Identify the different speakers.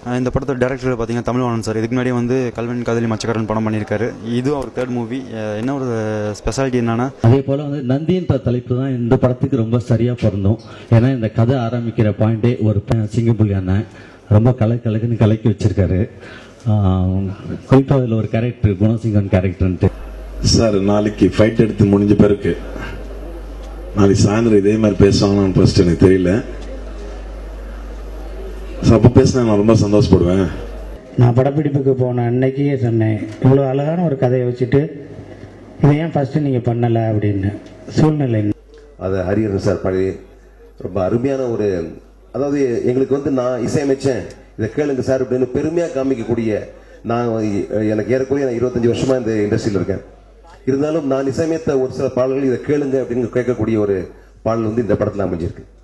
Speaker 1: அஹ் இந்த படத்தோட டேரக்டர் பார்த்தீங்கன்னா தமிழ்வாணன் சார் இதுக்கு முன்னாடி வந்து கல்வன் காதலி மச்சக்காரன் படம் பண்ணியிருக்காரு இது அவர் தேர்ட் மூவி என்ன ஒரு ஸ்பெஷாலிட்டி என்னன்னா
Speaker 2: அதே போல வந்து நந்தின்ற தலைப்பு தான் இந்த படத்துக்கு ரொம்ப சரியா பொருந்தும் ஏன்னா இந்த கதை ஆரம்பிக்கிற பாயிண்டே ஒரு பையன் சிங்கப்புலி அண்ணன் ரொம்ப கலை கலக்குன்னு கலக்கி வச்சிருக்காரு ஆஹ் குறிப்பா அதுல ஒரு கேரக்டர் குணசிங்கன் கேரக்டர்ன்ட்டு
Speaker 3: சார் நாளைக்கு ஃபைட் எடுத்து முடிஞ்ச பிறகு நாளைக்கு சாயந்தரம் இதே மாதிரி பேசுவாங்கன்னு ஃபர்ஸ்ட் எனக்கு தெரியல ஸோ அப்போ பேசினா நான் ரொம்ப சந்தோஷப்படுவேன்
Speaker 4: நான் படப்பிடிப்புக்கு போன அன்னைக்கே சொன்னேன் இவ்வளோ அழகான ஒரு கதையை வச்சுட்டு இதை ஏன் ஃபஸ்ட்டு நீங்கள் பண்ணலை அப்படின்னு சூழ்நிலை
Speaker 5: அதை ஹரிஹரன் சார் பாடி ரொம்ப அருமையான ஒரு அதாவது எங்களுக்கு வந்து நான் இசையமைச்சேன் இதை கேளுங்க சார் அப்படின்னு பெருமையா காமிக்கக்கூடிய நான் எனக்கு ஏறக்குறைய நான் இருபத்தஞ்சு வருஷமா இந்த இண்டஸ்ட்ரியில் இருக்கேன் இருந்தாலும் நான் இசையமைத்த ஒரு சில பாடல்கள் இதை கேளுங்க அப்படின்னு கேட்கக்கூடிய ஒரு பாடல் வந்து இந்த படத்தில் அமைஞ்சிருக்கு